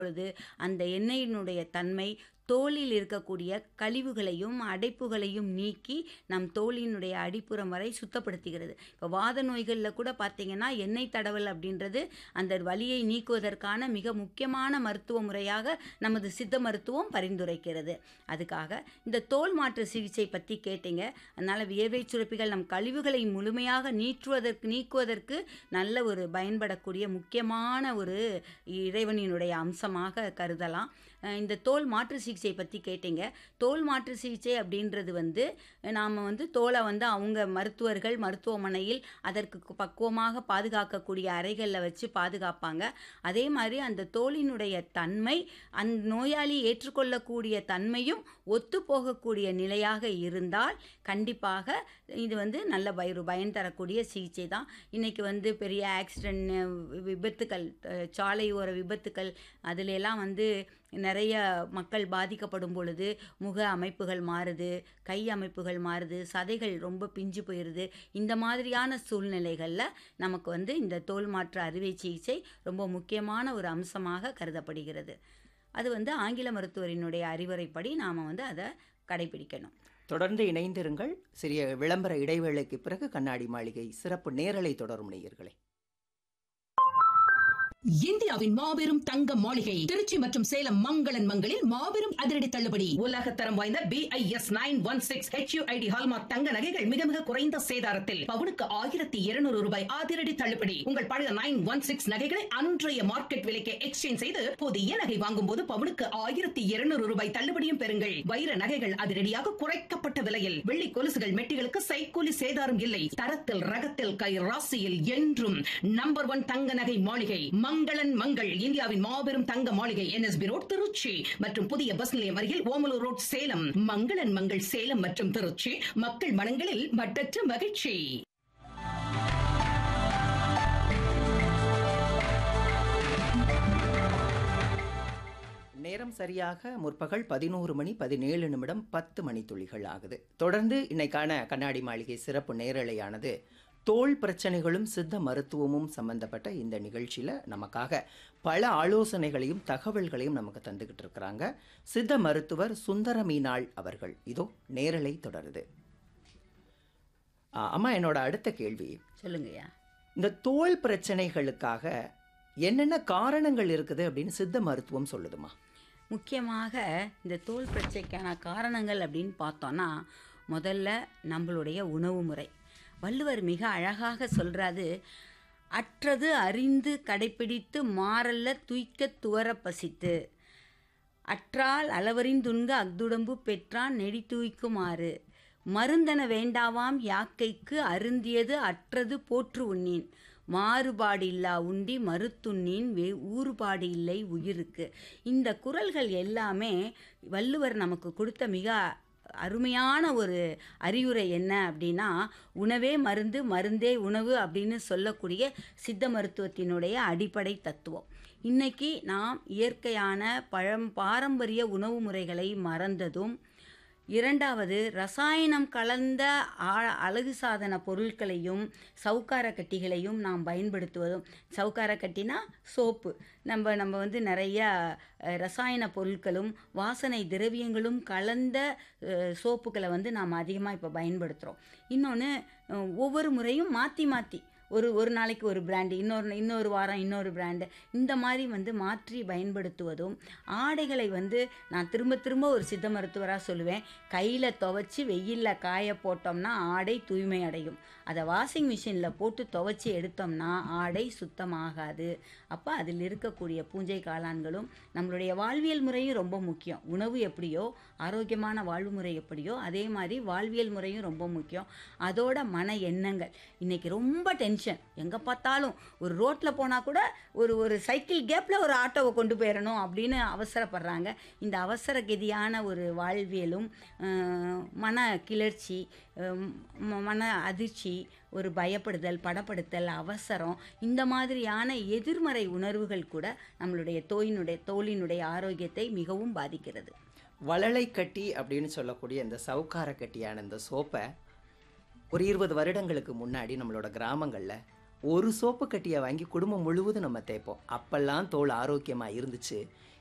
பொழுது அந்த எண்ணெயினுடைய தன்மை தோலில் இருக்கக்கூடிய கழிவுகளையும் அடைப்புகளையும் நீக்கி நம் தோலினுடைய அடிப்புறம் வரை சுத்தப்படுத்துகிறது இப்போ வாத நோய்களில் கூட பார்த்தீங்கன்னா எண்ணெய் தடவல் அப்படின்றது அந்த வலியை நீக்குவதற்கான மிக முக்கியமான மருத்துவ முறையாக நமது சித்த மருத்துவம் பரிந்துரைக்கிறது அதுக்காக இந்த தோல் மாற்று சிகிச்சை பற்றி கேட்டீங்க அதனால் வியர்வை சுரப்பிகள் நம் கழிவுகளை முழுமையாக நீற்றுவதற்கு நீக்குவதற்கு நல்ல ஒரு பயன்படக்கூடிய முக்கியமான ஒரு இறைவனினுடைய அம்சமாக கருதலாம் அஹ் இந்த தோல் மாற்று சிகிச்சை பற்றி கேட்டீங்க தோல் மாற்று சிகிச்சை அப்படின்றது வந்து நாம் வந்து தோலை வந்து அவங்க மருத்துவர்கள் மருத்துவமனையில் அதற்கு கு- பக்குவமாக பாதுகாக்கக்கூடிய அறைகளில் வச்சு பாதுகாப்பாங்க அதே மாதிரி அந்த தோலினுடைய தன்மை அந்த நோயாளி ஏற்றுக்கொள்ளக்கூடிய தன்மையும் ஒத்து போகக்கூடிய நிலையாக இருந்தால் கண்டிப்பாக இது வந்து நல்ல பய ஒரு பயன் தரக்கூடிய சிகிச்சை தான் இன்றைக்கி வந்து பெரிய ஆக்சிடென்ட் விபத்துக்கள் அஹ், சாலை ஓர விபத்துக்கள் அதில் எல்லாம் வந்து நிறைய மக்கள் பாதிக்கப்படும் பொழுது முக அமைப்புகள் மாறுது கை அமைப்புகள் மாறுது சதைகள் ரொம்ப பிஞ்சு போயிடுது இந்த மாதிரியான சூழ்நிலைகளில் நமக்கு வந்து இந்த தோல் மாற்று அறுவை சிகிச்சை ரொம்ப முக்கியமான ஒரு அம்சமாக கருதப்படுகிறது அது வந்து ஆங்கில மருத்துவரினுடைய அறிவுரைப்படி நாம் வந்து அதை கடைபிடிக்கணும் தொடர்ந்து இணைந்திருங்கள் சிறிய விளம்பர இடைவேளைக்கு பிறகு கண்ணாடி மாளிகை சிறப்பு நேரலை தொடரும் நேயர்களே இந்தியாவின் மாபெரும் தங்க மாளிகை திருச்சி மற்றும் சேலம் மங்களன் மங்களில் மாபெரும் அதிரடி தள்ளுபடி உலக தரம் வாய்ந்த BIS nine one six HUID hallmark தங்க நகைகள் மிக மிக குறைந்த சேதாரத்தில் பவுனுக்கு ஆயிரத்தி இருநூறு ரூபாய் அதிரடி தள்ளுபடி உங்கள் பழைய நைன் ஒன் சிக்ஸ் நகைகளை அன்றைய மார்க்கெட் விலைக்கு எக்ஸ்சேஞ்ச் செய்து புதிய நகை வாங்கும் போது பவுனுக்கு ஆயிரத்தி இருநூறு ரூபாய் தள்ளுபடியும் பெறுங்கள் வைர நகைகள் அதிரடியாக குறைக்கப்பட்ட விலையில் வெள்ளி கொலுசுகள் மெட்டிகளுக்கு சைக்கூலி சேதாரம் இல்லை தரத்தில் ரகத்தில் கை ராசியில் என்றும் நம்பர் ஒன் தங்க நகை மாளிகை மங்களன் மங்கள் இந்தியாவின் மாபெரும் தங்க மாளிகை என்எஸ்பி ரோட் திருச்சி மற்றும் புதிய பஸ் நிலையம் அருகில் ஓமலூர் ரோட் சேலம் மங்களன் மங்கள் சேலம் மற்றும் திருச்சி மக்கள் மனங்களில் மட்டற்ற மகிழ்ச்சி நேரம் சரியாக முற்பகல் பதினோரு மணி பதினேழு நிமிடம் பத்து மணி துளிகள் ஆகுது தொடர்ந்து இன்னைக்கான கண்ணாடி மாளிகை சிறப்பு நேரலையானது தோல் பிரச்சனைகளும் சித்த மருத்துவமும் சம்பந்தப்பட்ட இந்த நிகழ்ச்சியில் நமக்காக பல ஆலோசனைகளையும் தகவல்களையும் நமக்கு தந்துக்கிட்டு இருக்கிறாங்க சித்த மருத்துவர் சுந்தர மீனாள் அவர்கள் இதோ நேரலை தொடருது ஆ, அம்மா என்னோட அடுத்த கேள்வி சொல்லுங்கய்யா இந்த தோல் பிரச்சனைகளுக்காக என்னென்ன காரணங்கள் இருக்குது அப்படின்னு சித்த மருத்துவம் சொல்லுதுமா முக்கியமாக இந்த தோல் பிரச்சனைக்கான காரணங்கள் அப்படின்னு பார்த்தோன்னா முதல்ல நம்மளுடைய உணவு முறை வள்ளுவர் மிக அழகாக சொல்றாரு அற்றது அறிந்து கடைப்பிடித்து மாறல்ல துய்க்க துவர பசித்து அற்றால் அளவறிந்துண்க அஃதுடம்பு பெற்றான் நெடி தூய்க்குமாறு மருந்தன வேண்டாவாம் யாக்கைக்கு அருந்தியது அற்றது போற்று உண்ணீன் மாறுபாடு இல்லா உண்டி மறுத்துண்ணீன் வே ஊறுபாடு இல்லை உயிருக்கு இந்த குறள்கள் எல்லாமே வள்ளுவர் நமக்கு கொடுத்த மிக அருமையான ஒரு அறிவுரை என்ன அப்படின்னா உணவே மருந்து மருந்தே உணவு அப்படின்னு சொல்லக்கூடிய சித்த மருத்துவத்தினுடைய அடிப்படை தத்துவம் இன்னைக்கு நாம் இயற்கையான பழம் பாரம்பரிய உணவு முறைகளை மறந்ததும் இரண்டாவது ரசாயனம் கலந்த ஆ- அழகு சாதன பொருட்களையும் சவுக்கார கட்டிகளையும் நாம் பயன்படுத்துவதும் சவுக்கார கட்டினா சோப்பு நம்ம நம்ம வந்து நிறைய அஹ், ரசாயன பொருட்களும் வாசனை திரவியங்களும் கலந்த அஹ், சோப்புகளை வந்து நாம் அதிகமாக இப்போ பயன்படுத்துகிறோம் இன்னொன்று ஒவ்வொரு முறையும் மாற்றி மாற்றி ஒரு ஒரு நாளைக்கு ஒரு பிராண்டு இன்னொரு இன்னொரு வாரம் இன்னொரு பிராண்டு இந்த மாதிரி வந்து மாற்றி பயன்படுத்துவதும் ஆடைகளை வந்து நான் திரும்ப திரும்ப ஒரு சித்த மருத்துவராக சொல்லுவேன் கையில் துவைச்சி வெயிலில் காய போட்டோம்னா ஆடை தூய்மை அடையும் அதை வாஷிங் மிஷினில் போட்டு துவைச்சி எடுத்தோம்னா ஆடை சுத்தமாகாது அப்போ அதில் இருக்கக்கூடிய பூஞ்சை காளான்களும் நம்மளுடைய வாழ்வியல் முறையும் ரொம்ப முக்கியம் உணவு எப்படியோ ஆரோக்கியமான வாழ்வு முறை எப்படியோ அதே மாதிரி வாழ்வியல் முறையும் ரொம்ப முக்கியம் அதோட மன எண்ணங்கள் இன்னைக்கு ரொம்ப டென்ஷன் எங்கே பார்த்தாலும் ஒரு ரோட்டில் போனால் கூட ஒரு ஒரு சைக்கிள் கேப்பில் ஒரு ஆட்டோவை கொண்டு போயிடணும் அப்படின்னு அவசரப்படுறாங்க இந்த அவசர கதியான ஒரு வாழ்வியலும் அஹ், மன கிளர்ச்சி அஹ், ம- மன அதிர்ச்சி ஒரு பயப்படுதல் படப்படுத்தல் அவசரம் இந்த மாதிரியான எதிர்மறை உணர்வுகள் கூட நம்மளுடைய தோயினுடைய தோலினுடைய ஆரோக்கியத்தை மிகவும் பாதிக்கிறது வளலை கட்டி அப்படின்னு சொல்லக்கூடிய இந்த சவுக்கார கட்டியான இந்த சோப்பை ஒரு இருபது வருடங்களுக்கு முன்னாடி நம்மளோட கிராமங்களில் ஒரு சோப்பு கட்டியை வாங்கி குடும்பம் முழுவதும் நம்ம தேய்ப்போம் அப்பெல்லாம் தோல் ஆரோக்கியமாக இருந்துச்சு